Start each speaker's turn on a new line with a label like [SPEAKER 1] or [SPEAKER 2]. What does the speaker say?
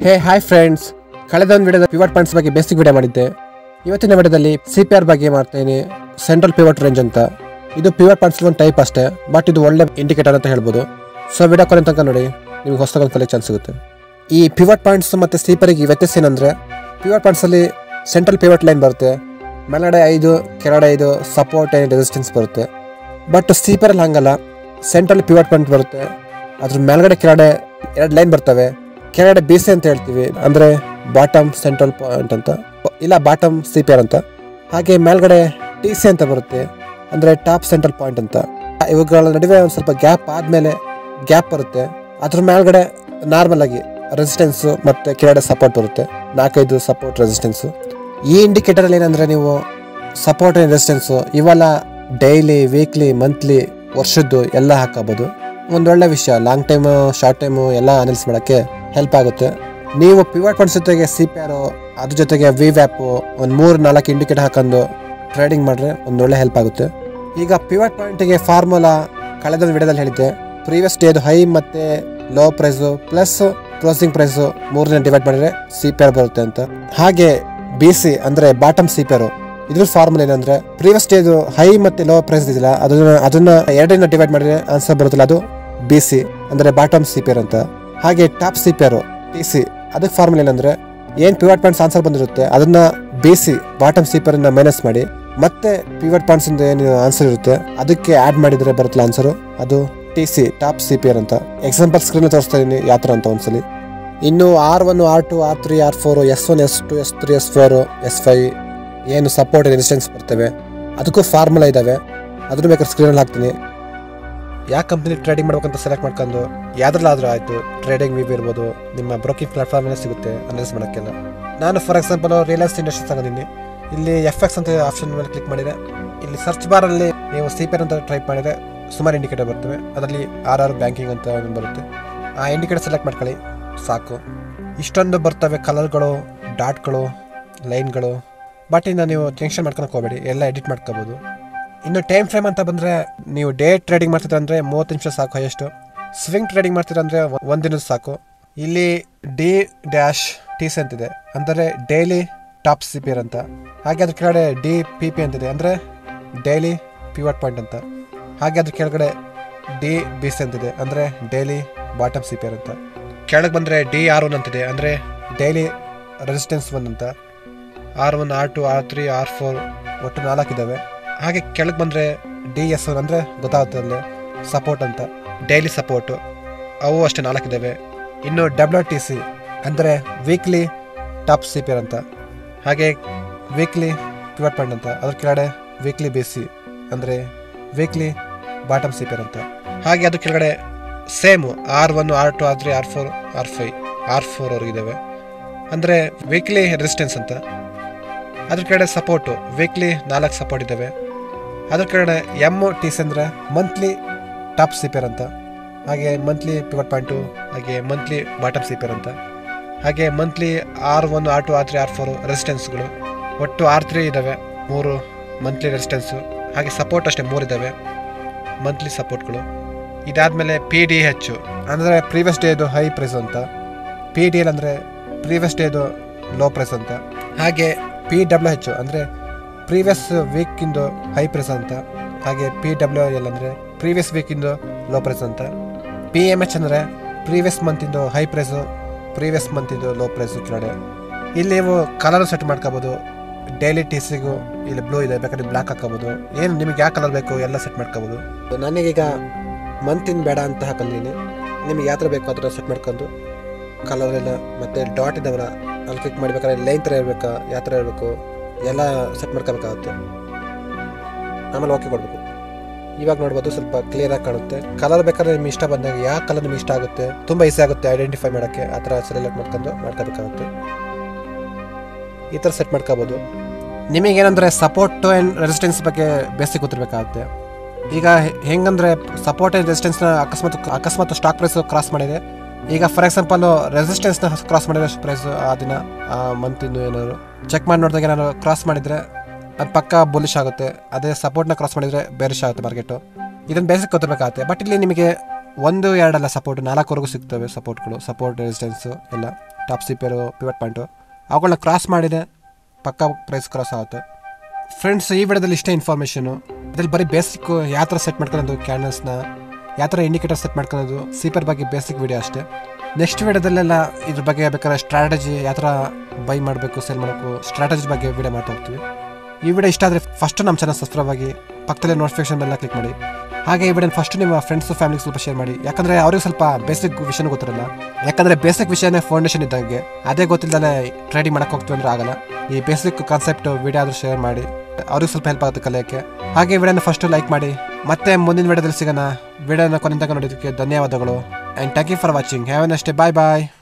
[SPEAKER 1] ಹೇ hi friends ಕಳೆದ ಒಂದು ವಿಡಿಯೋದ ಪಿವಟ್ ಪಾಯಿಂಟ್ಸ್ ಬಗ್ಗೆ ಬೇಸಿಕ್ ವಿಡಿಯೋ ಮಾಡಿದ್ದೆ ಇವತ್ತಿನ ವಿಡಿಯೋದಲ್ಲಿ ಸಿ ಪಿ ಆರ್ ಬಗ್ಗೆ ಮಾಡ್ತೀನಿ ಸೆಂಟ್ರಲ್ ಪಿವಟ್ ರೇಂಜ್ ಅಂತ ಇದು ಪಿವಟ್ ಪಾಯಿಂಟ್ಸ್ ಒಂದು ಟೈಪ್ ಅಷ್ಟೇ ಬಟ್ ಇದು ಒಳ್ಳೆ ಇಂಡಿಕೇಟರ್ ಅಂತ ಹೇಳ್ಬೋದು ಸೊ ವಿಡಿಯೋ ಕೊನೆ ತನಕ ನೋಡಿ ನಿಮ್ಗೆ ಹೊಸದೊಂದು ಕಲಿಯೋ ಚಾನ್ಸ್ ಸಿಗುತ್ತೆ ಈ ಪಿವಟ್ ಪಾಯಿಂಟ್ಸ್ ಮತ್ತು ಸ್ಲೀಪರಿಗೆ ವ್ಯತ್ಯಾಸ ಏನಂದರೆ ಪಿವಟ್ ಪಾಯಿಂಟ್ಸಲ್ಲಿ ಸೆಂಟ್ರಲ್ ಪಿವಟ್ ಲೈನ್ ಬರುತ್ತೆ ಮೇಲ್ಗಡೆ ಐದು ಕೆಳಗಡೆ ಐದು ಸಪೋರ್ಟ್ ಆ್ಯಂಡ್ ರೆಸಿಸ್ಟೆನ್ಸ್ ಬರುತ್ತೆ ಬಟ್ ಸ್ಲೀಪರಲ್ಲಿ ಹಂಗಲ್ಲ ಸೆಂಟ್ರಲ್ ಪಿವಟ್ ಪಾಯಿಂಟ್ ಬರುತ್ತೆ ಅದ್ರ ಮೇಲ್ಗಡೆ ಕೆಳಗಡೆ ಎರಡು ಲೈನ್ ಬರ್ತವೆ ಕೆಳಗಡೆ ಬಿ ಸಿ ಅಂತ ಹೇಳ್ತೀವಿ ಅಂದರೆ ಬಾಟಮ್ ಸೆಂಟ್ರಲ್ ಪಾಯಿಂಟ್ ಅಂತ ಇಲ್ಲ ಬಾಟಮ್ ಸಿ ಪಿ ಆರ್ ಅಂತ ಹಾಗೆ ಮೇಲ್ಗಡೆ ಟಿ ಸಿ ಅಂತ ಬರುತ್ತೆ ಅಂದರೆ ಟಾಪ್ ಸೆಂಟ್ರಲ್ ಪಾಯಿಂಟ್ ಅಂತ ಇವುಗಳ ನಡುವೆ ಒಂದು ಸ್ವಲ್ಪ ಗ್ಯಾಪ್ ಆದಮೇಲೆ ಗ್ಯಾಪ್ ಬರುತ್ತೆ ಅದ್ರ ಮೇಲ್ಗಡೆ ನಾರ್ಮಲ್ ಆಗಿ ರೆಸಿಸ್ಟೆನ್ಸು ಮತ್ತು ಕೆಳಗಡೆ ಸಪೋರ್ಟ್ ಬರುತ್ತೆ ನಾಲ್ಕೈದು ಸಪೋರ್ಟ್ ರೆಸಿಸ್ಟೆನ್ಸು ಈ ಇಂಡಿಕೇಟರಲ್ಲಿ ಏನಂದರೆ ನೀವು ಸಪೋರ್ಟ್ ಆ್ಯಂಡ್ ರೆಸಿಸ್ಟೆನ್ಸು ಇವೆಲ್ಲ ಡೈಲಿ ವೀಕ್ಲಿ ಮಂತ್ಲಿ ವರ್ಷದ್ದು ಎಲ್ಲ ಹಾಕೋಬೋದು ಒಂದೊಳ್ಳೆ ವಿಷಯ ಲಾಂಗ್ ಟೈಮು ಶಾರ್ಟ್ ಟೈಮು ಎಲ್ಲ ಅನಲೈಸ್ ಮಾಡೋಕ್ಕೆ ಹೆಲ್ಪ್ ಆಗುತ್ತೆ ನೀವು ಪಿವಟ್ ಪಾಯಿಂಟ್ಸ್ ಜೊತೆಗೆ ಸಿ ಪಿ ಆರು ಅದ್ರ ಜೊತೆಗೆ ವಿ ವ್ಯಾಪು ಒಂದು ಮೂರು ನಾಲ್ಕು ಇಂಡಿಕೇಟರ್ ಹಾಕೊಂಡು ಟ್ರೇಡಿಂಗ್ ಮಾಡಿದ್ರೆ ಒಂದೊಳ್ಳೆ ಹೆಲ್ಪ್ ಆಗುತ್ತೆ ಈಗ ಪಿವಟ್ ಪಾಯಿಂಟಿಗೆ ಫಾರ್ಮುಲಾ ಕಳೆದ ವಿಡಿಯೋದಲ್ಲಿ ಹೇಳಿದ್ದೆ ಪ್ರೀವಿಯಸ್ ಡೇದು ಹೈ ಮತ್ತು low price plus closing price ಮೂರನೇ ಡಿವೈಡ್ ಮಾಡಿದ್ರೆ ಸಿ ಪಿ ಆರ್ ಬರುತ್ತೆ ಅಂತ ಹಾಗೆ ಬಿ ಸಿ ಅಂದರೆ ಬಾಟಮ್ ಸಿ ಪಿ ಆರು ಇದ್ರ ಫಾರ್ಮುಲಾ ಏನಂದ್ರೆ ಪ್ರೀವಿಯಸ್ ಡೇದು ಹೈ ಮತ್ತೆ ಲೋ ಪ್ರೈಸ್ ಇದೆಯಲ್ಲ ಅದನ್ನ ಅದನ್ನ ಎರಡರಿಂದ ಡಿವೈಡ್ ಮಾಡಿದ್ರೆ ಆನ್ಸರ್ ಬರುತ್ತಲ್ಲ ಅದು ಬಿ ಸಿ ಅಂದ್ರೆ ಬಾಟಮ್ ಸಿ ಪಿ ಆರ್ ಅಂತ ಹಾಗೆ top C P R T C ಅದಕ್ಕೆ ಫಾರ್ಮುಲಾ ಏನಂದ್ರೆ ಏನ್ ಪಿವಟ್ ಪಾಯಿಂಟ್ಸ್ ಆನ್ಸರ್ ಬಂದಿರುತ್ತೆ ಅದನ್ನ B C bottom C P R minus ಮಾಡಿ ಮತ್ತೆ ಪಿವಟ್ ಪಾಯಿಂಟ್ಸ್ ಇಂದ ಏನು ಆನ್ಸರ್ ಇರುತ್ತೆ ಅದಕ್ಕೆ ಆಡ್ ಮಾಡಿದ್ರೆ ಬರುತ್ತಲ್ಲ ಆನ್ಸರ್ ಅದು T C top C P R ಅಂತ ಎಕ್ಸಾಂಪಲ್ ಸ್ಕ್ರೀನ್ ತೋರಿಸ್ತಾ ಇದೀನಿ ಯಾವ ಥರ ಅಂತ ಒಂದ್ಸಲಿ ಇನ್ನು R one R two R three R four S one S two S three S four S five ಏನು ಸಪೋರ್ಟ್ ರೆಸಿಸ್ಟೆನ್ಸ್ ಬರ್ತವೆ ಅದಕ್ಕೂ ಫಾರ್ಮುಲಾ ಇದ್ದಾವೆ ಅದ್ರ ಬೇಕಾದ್ರೆ ಸ್ಕ್ರೀನಲ್ಲಿ ಹಾಕ್ತೀನಿ ಯಾವ ಕಂಪ್ನಿ ಟ್ರೇಡಿಂಗ್ ಮಾಡ್ಬೇಕಂತ ಸೆಲೆಕ್ಟ್ ಮಾಡ್ಕೊಂಡು ಯಾವ್ದ್ರಲ್ಲಾದ್ರೂ ಆಯಿತು ಟ್ರೇಡಿಂಗ್ ವಿಬ್ ಇರ್ಬೋದು ನಿಮ್ಮ ಬ್ರೋಕಿಂಗ್ ಪ್ಲಾಟ್ಫಾರ್ಮಲ್ಲೇ ಸಿಗುತ್ತೆ ಅನಲೈಸ್ ಮಾಡೋಕ್ಕೆಲ್ಲ ನಾನು ಫಾರ್ ಎಕ್ಸಾಂಪಲ್ ರಿಲಯನ್ಸ್ ಇಂಡಸ್ಟ್ರೀಸ್ ತಗೊಂಡಿನಿ ಇಲ್ಲಿ ಎಫ್ ಎಕ್ಸ್ ಅಂತ ಆಪ್ಷನ್ ಮೇಲೆ ಕ್ಲಿಕ್ ಮಾಡಿದರೆ ಇಲ್ಲಿ ಸರ್ಚ್ ಬಾರಲ್ಲಿ ನೀವು ಸಿ ಪಿ ಅಂತ ಟೈಪ್ ಮಾಡಿದರೆ ಸುಮಾರು ಇಂಡಿಕೇಟರ್ ಬರ್ತವೆ ಅದರಲ್ಲಿ ಆರ್ ಆರ್ ಬ್ಯಾಂಕಿಂಗ್ ಅಂತ ಒಂದು ಬರುತ್ತೆ ಆ ಇಂಡಿಕೇಟರ್ ಸೆಲೆಕ್ಟ್ ಮಾಡ್ಕೊಳ್ಳಿ ಸಾಕು ಇಷ್ಟೊಂದು ಬರ್ತವೆ ಕಲರ್ಗಳು ಡಾಟ್ಗಳು ಲೈನ್ಗಳು ಬಟ್ ಇನ್ನು ನೀವು ಟೆನ್ಷನ್ ಮಾಡ್ಕೊಳಕ್ಕೆ ಹೋಗಬೇಡಿ ಎಲ್ಲ ಎಡಿಟ್ ಮಾಡ್ಕೋಬೋದು ಇನ್ನು ಟೈಮ್ ಫ್ರೇಮ್ ಅಂತ ಬಂದರೆ ನೀವು ಡೇ ಟ್ರೇಡಿಂಗ್ ಮಾಡ್ತಿದ್ರೆ ಅಂದರೆ ಮೂವತ್ತು ನಿಮಿಷ ಸಾಕು ಹೈಯೆಸ್ಟು ಸ್ವಿಂಗ್ ಟ್ರೇಡಿಂಗ್ ಮಾಡ್ತೀರ ಅಂದರೆ ಒಂದು ದಿನದ ಸಾಕು ಇಲ್ಲಿ ಡಿ ಡ್ಯಾಶ್ ಟಿ ಸಿ ಅಂತಿದೆ ಅಂದರೆ daily top C P R ಅಂತ ಹಾಗೆ ಅದ್ರ ಕೆಳಗಡೆ ಡಿ ಪಿ ಪಿ ಅಂತಿದೆ ಅಂದರೆ ಡೈಲಿ ಪಿವಟ್ ಪಾಯಿಂಟ್ ಅಂತ ಹಾಗೆ ಅದ್ರ ಕೆಳಗಡೆ ಡಿ ಬಿ ಸಿ ಅಂತಿದೆ ಅಂದರೆ daily bottom C P R ಅಂತ ಕೆಳಗೆ ಬಂದರೆ ಡಿ ಆರ್ ಒನ್ ಅಂತಿದೆ ಅಂದರೆ ಡೈಲಿ ರೆಸಿಸ್ಟೆನ್ಸ್ ಒನ್ ಅಂತ R one R two R three R four ಒಟ್ಟು ನಾಲ್ಕು ಇದ್ದಾವೆ ಹಾಗೆ ಕೆಳಗೆ ಬಂದರೆ ಡಿ ಎಸ್ ಒನ್ ಅಂದರೆ ಗೊತ್ತಾಗುತ್ತೆ ಅಲ್ಲಿ ಸಪೋರ್ಟ್ ಅಂತ ಡೈಲಿ ಸಪೋರ್ಟು ಅವು ಅಷ್ಟೇ ನಾಲ್ಕು ಇದ್ದಾವೆ ಇನ್ನು ಡಬ್ಲ್ಯೂ ಟಿ ಸಿ ಅಂದರೆ weekly top C P R ಅಂತ ಹಾಗೆ ವೀಕ್ಲಿ ಪಿವಟ್ ಪಾಯಿಂಟ್ ಅಂತ ಅದ್ರ ಕೆಳಗಡೆ ವೀಕ್ಲಿ ಬಿ ಸಿ ಅಂದರೆ weekly bottom C P R ಅಂತ ಹಾಗೆ ಅದ್ರ ಕೆಳಗಡೆ same R one R two R three R four R five R four ಅವ್ರಿಗಿದ್ದಾವೆ ಅಂದರೆ ವೀಕ್ಲಿ ರೆಸಿಸ್ಟೆನ್ಸ್ ಅಂತ ಅದ್ರ ಕಡೆ ಸಪೋರ್ಟು ವೀಕ್ಲಿ ನಾಲ್ಕು ಸಪೋರ್ಟ್ ಇದ್ದಾವೆ ಅದ್ರ ಕಡೆ ಎಮ್ ಟಿ ಸಿ ಅಂದರೆ ಮಂತ್ಲಿ ಟಾಪ್ ಸಿಪೇರ್ ಅಂತ ಹಾಗೆ ಮಂತ್ಲಿ ಪಿವಟ್ ಪಾಯಿಂಟು ಹಾಗೆ ಮಂತ್ಲಿ ಬಾಟಮ್ ಸಿಪೇರ್ ಅಂತ ಹಾಗೆ monthly R one R two R three R four ರೆಸಿಸ್ಟೆನ್ಸ್ಗಳು ಒಟ್ಟು ಆರ್ ತ್ರೀ ಇದ್ದಾವೆ ಮೂರು ಮಂತ್ಲಿ ರೆಸಿಸ್ಟೆನ್ಸು ಹಾಗೆ ಸಪೋರ್ಟ್ ಅಷ್ಟೇ ಮೂರು ಇದ್ದಾವೆ ಮಂತ್ಲಿ ಸಪೋರ್ಟ್ಗಳು ಇದಾದಮೇಲೆ ಪಿ ಡಿ ಹೆಚ್ಚು ಅಂದರೆ ಪ್ರೀವಿಯಸ್ ಡೇದು ಹೈ ಪ್ರೈಸ್ ಅಂತ ಪಿ ಡಿ ಎಲ್ ಅಂದರೆ ಪ್ರೀವಿಯಸ್ ಡೇದು ಲೋ ಪ್ರೈಸ್ ಅಂತ ಹಾಗೆ ಪಿ ಡಬ್ಲ್ಯೂ ಹೆಚ್ ಅಂದರೆ ಪ್ರೀವಿಯಸ್ ವೀಕಿಂದು ಹೈ ಪ್ರೈಸ್ ಅಂತ ಹಾಗೆ ಪಿ ಡಬ್ಲ್ಯೂ ಎಲ್ ಅಂದರೆ ಪ್ರೀವಿಯಸ್ ವೀಕಿಂದು ಲೋ ಪ್ರೈಸ್ ಅಂತ ಪಿ ಎಮ್ ಎಚ್ ಅಂದರೆ ಪ್ರೀವಿಯಸ್ ಮಂತಿಂದು ಹೈ ಪ್ರೈಸು ಪ್ರೀವಿಯಸ್ ಮಂತಿಂದು ಲೋ ಪ್ರೈಸು ಕೆಳಗಡೆ ಇಲ್ಲಿ ನೀವು ಕಲರ್ ಸೆಟ್ ಮಾಡ್ಕೋಬೋದು ಡೈಲಿ ಟಿ ಸಿಗೂ ಇಲ್ಲಿ ಬ್ಲೂ ಇದೆ ಬೇಕಾದ್ರೆ ಬ್ಲ್ಯಾಕ್ ಹಾಕೋಬೋದು ಏನು ನಿಮಗೆ ಯಾವ ಕಲರ್ ಬೇಕು ಎಲ್ಲ ಸೆಟ್ ಮಾಡ್ಕೋಬೋದು ನನಗೀಗ ಮಂತಿನ ಬೇಡ ಅಂತ ಹಾಕೊಂಡಿದ್ದೀನಿ ನಿಮಗೆ ಯಾವ ಥರ ಬೇಕು ಆ ಥರ ಸೆಟ್ ಮಾಡ್ಕೊಂಡು ಕಲರ್ ಎಲ್ಲ ಮತ್ತು ಡಾಟ್ ಇದ್ದಾವಲ್ಲ ಅಲ್ಲಿ ಕ್ಲಿಕ್ ಮಾಡ್ಬೇಕಾದ್ರೆ ಲೈನ್ ಥರ ಇರಬೇಕಾ ಯಾವ ಥರ ಇರಬೇಕು ಎಲ್ಲ ಸೆಟ್ ಮಾಡ್ಕೋಬೇಕಾಗುತ್ತೆ ಆಮೇಲೆ ಓಕೆ ಕೊಡಬೇಕು ಇವಾಗ ನೋಡ್ಬೋದು ಸ್ವಲ್ಪ ಕ್ಲಿಯರಾಗಿ ಕಾಣುತ್ತೆ ಕಲರ್ ಬೇಕಾದ್ರೆ ನಿಮ್ಗೆ ಇಷ್ಟ ಬಂದಾಗ ಯಾವ ಕಲರ್ ನಿಮ್ಗೆ ಇಷ್ಟ ಆಗುತ್ತೆ ತುಂಬ ಈಸಿ ಆಗುತ್ತೆ ಐಡೆಂಟಿಫೈ ಮಾಡೋಕ್ಕೆ ಆ ಥರ ಸೆಲೆಕ್ಟ್ ಮಾಡ್ಕೊಂಡು ಮಾಡ್ಕೋಬೇಕಾಗುತ್ತೆ ಈ ಥರ ಸೆಟ್ ಮಾಡ್ಕೋಬೋದು ನಿಮಗೇನಂದರೆ ಸಪೋರ್ಟ್ ಆ್ಯಂಡ್ ರೆಸಿಸ್ಟೆನ್ಸ್ ಬಗ್ಗೆ ಬೇಸಿಕ್ ಗೊತ್ತಿರಬೇಕಾಗುತ್ತೆ ಈಗ ಹೆ- ಹೆಂಗಂದ್ರೆ ಸಪೋರ್ಟ್ ಆ್ಯಂಡ್ ರೆಸಿಸ್ಟೆನ್ಸ್ನ ಅಕಸ್ಮಾತ್ ಅಕಸ್ಮಾತ್ ಸ್ಟಾಕ್ ಪ್ರೈಸ್ ಕ್ರಾಸ್ ಮಾಡಿದೆ ಈಗ ಫಾರ್ ಎಕ್ಸಾಂಪಲ್ ರೆಸಿಸ್ಟೆನ್ಸ್ನ ಕ್ರಾಸ್ ಮಾಡಿದ್ರೆ ಪ್ರೈಸ್ ಆ ದಿನ ಆ ಮಂತಿಂದು ಏನಾದ್ರು ಚೆಕ್ ಮಾಡಿ ನೋಡಿದಾಗ ಏನಾದ್ರು ಕ್ರಾಸ್ ಮಾಡಿದರೆ ಅದು ಪಕ್ಕ ಬುಲಿಶ್ ಆಗುತ್ತೆ ಅದೇ ಸಪೋರ್ಟ್ನ ಕ್ರಾಸ್ ಮಾಡಿದರೆ ಬೇರಿಶ್ ಆಗುತ್ತೆ ಮಾರ್ಕೆಟು ಇದನ್ನು ಬೇಸಿಕ್ ಗೊತ್ತಿರಬೇಕಾಗುತ್ತೆ ಬಟ್ ಇಲ್ಲಿ ನಿಮಗೆ ಒಂದು ಎರಡಲ್ಲ ಸಪೋರ್ಟ್ ನಾಲ್ಕವರೆಗೂ ಸಿಗ್ತವೆ ಸಪೋರ್ಟ್ಗಳು ಸಪೋರ್ಟ್ ರೆಸಿಸ್ಟೆನ್ಸು ಎಲ್ಲ ಟಾಪ್ ಸಿಪೇರು ಪಿವಟ್ ಪಾಯಿಂಟು ಅವುಗಳನ್ನ ಕ್ರಾಸ್ ಮಾಡಿದರೆ ಪಕ್ಕ ಪ್ರೈಸ್ ಕ್ರಾಸ್ ಆಗುತ್ತೆ ಫ್ರೆಂಡ್ಸ್ ಈ ವಿಡಿಯೋದಲ್ಲಿ ಇಷ್ಟೇ ಇನ್ಫಾರ್ಮೇಷನು ಇದ್ರಲ್ಲಿ ಬರೀ ಬೇಸಿಕ್ ಯಾವ ಥರ ಸೆಟ್ ಮಾಡ್ಕೊಳ್ಳೋದು ಕ್ಯಾನಲ್ಸ್ನ ಯಾವ ಥರ ಇಂಡಿಕೇಟರ್ ಸೆಟ್ ಮಾಡ್ಕೊಳ್ಳೋದು ಸೀಪರ್ ಬಗ್ಗೆ ಬೇಸಿಕ್ ವಿಡಿಯೋ ಅಷ್ಟೇ ನೆಕ್ಸ್ಟ್ ವಿಡಿಯೋದಲ್ಲೆಲ್ಲ ಇದ್ರ ಬಗ್ಗೆ ಬೇಕಾದ್ರೆ ಸ್ಟ್ರಾಟಜಿ ಯಾವ ಥರ ಬೈ ಮಾಡಬೇಕು ಸೇಲ್ ಮಾಡಬೇಕು ಸ್ಟ್ರಾಟಜಿ ಬಗ್ಗೆ ವಿಡಿಯೋ ಮಾಡ್ತಾ ಹೋಗ್ತೀವಿ ಈ ವಿಡಿಯೋ ಇಷ್ಟ ಆದರೆ ಫಸ್ಟ್ ನಮ್ಮ ಚಾನಲ್ ಸಬ್ಸ್ಕ್ರೈಬ್ ಆಗಿ ಪಕ್ಕದಲ್ಲೇ ನೋಟಿಫಿಕೇಶನ್ ಬೆಲ್ಲ ಕ್ಲಿಕ್ ಮಾಡಿ ಹಾಗೆ ಈ ವಿಡಿಯೋ ಫಸ್ಟ್ ನಿಮ್ಮ ಫ್ರೆಂಡ್ಸ್ ಫ್ಯಾಮಿಲಿಗೆ ಸ್ವಲ್ಪ ಶೇರ್ ಮಾಡಿ ಯಾಕಂದ್ರೆ ಅವ್ರಿಗೆ ಸ್ವಲ್ಪ ಬೇಸಿಕ್ ವಿಷಯನೂ ಗೊತ್ತಿರಲ್ಲ ಯಾಕಂದ್ರೆ ಬೇಸಿಕ್ ವಿಷಯನೇ ಫೌಂಡೇಶನ್ ಇದ್ದಂಗೆ ಅದೇ ಗೊತ್ತಿಲ್ಲದೆ ಟ್ರೇಡಿಂಗ್ ಮಾಡಕ್ಕೆ ಹೋಗ್ತೀವಿ ಅಂದ್ರೆ ಆಗಲ್ಲ ಈ ಬೇಸಿಕ್ ಕಾನ್ಸೆಪ್ಟ್ ವಿಡಿಯೋ ಆದ್ರೂ ಶೇರ್ ಮಾಡಿ ಅವ್ರಿಗೆ ಸ್ವಲ್ಪ ಹೆಲ್ಪ್ ಆಗುತ್ತೆ ಕಲಿಯೋಕ್ಕೆ ಹಾಗೆ ವಿಡಿಯೋನ ಫಸ್ಟ್ ಲೈಕ್ ಮಾಡಿ ಮತ್ತೆ ಮುಂದಿನ ವಿಡಿಯೋದಲ್ಲಿ ಸಿಗೋಣ ವಿಡಿಯೋನ ಕೊನೆದಾಗ ನೋಡೋದಕ್ಕೆ ಧನ್ಯವಾದಗಳು and thank you for watching have an ಅಷ್ಟೇ ಬಾಯ್ ಬಾಯ್